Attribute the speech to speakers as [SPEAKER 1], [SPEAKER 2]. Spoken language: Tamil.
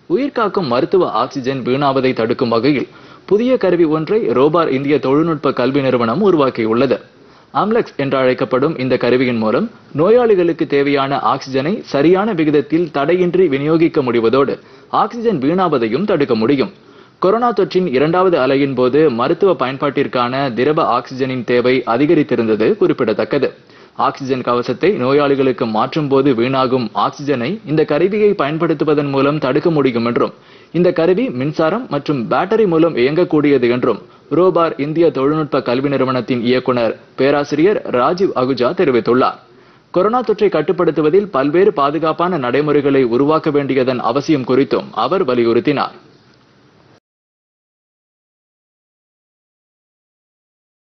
[SPEAKER 1] உயிர்காக்கும் மருத்துவ ஆக்சிஜன் வீணாவதை தடுக்கும் வகையில் புதிய கருவி ஒன்றை ரோபார் இந்திய தொழில்நுட்ப கல்வி நிறுவனம் உருவாக்கியுள்ளது ஆம்லெக்ஸ் என்று அழைக்கப்படும் இந்த கருவியின் மூலம் நோயாளிகளுக்கு தேவையான ஆக்சிஜனை சரியான விகிதத்தில் தடையின்றி விநியோகிக்க முடிவதோடு ஆக்சிஜன் வீணாவதையும் தடுக்க முடியும் கொரோனா தொற்றின் இரண்டாவது அலையின் போது மருத்துவ பயன்பாட்டிற்கான திரவ ஆக்சிஜனின் தேவை அதிகரித்திருந்தது குறிப்பிடத்தக்கது ஆக்சிஜன் கவசத்தை நோயாளிகளுக்கு மாற்றும் போது வீணாகும் ஆக்சிஜனை இந்த கருவியை பயன்படுத்துவதன் மூலம் தடுக்க முடியும் என்றும் இந்த கருவி மின்சாரம் மற்றும் பேட்டரி மூலம் இயங்கக்கூடியது என்றும் ரோபார் இந்திய தொழில்நுட்ப கல்வி நிறுவனத்தின் இயக்குனர் பேராசிரியர் ராஜீவ் அகுஜா தெரிவித்துள்ளார் கொரோனா தொற்றை கட்டுப்படுத்துவதில் பல்வேறு பாதுகாப்பான நடைமுறைகளை உருவாக்க வேண்டியதன் அவசியம் குறித்தும் அவர் வலியுறுத்தினார்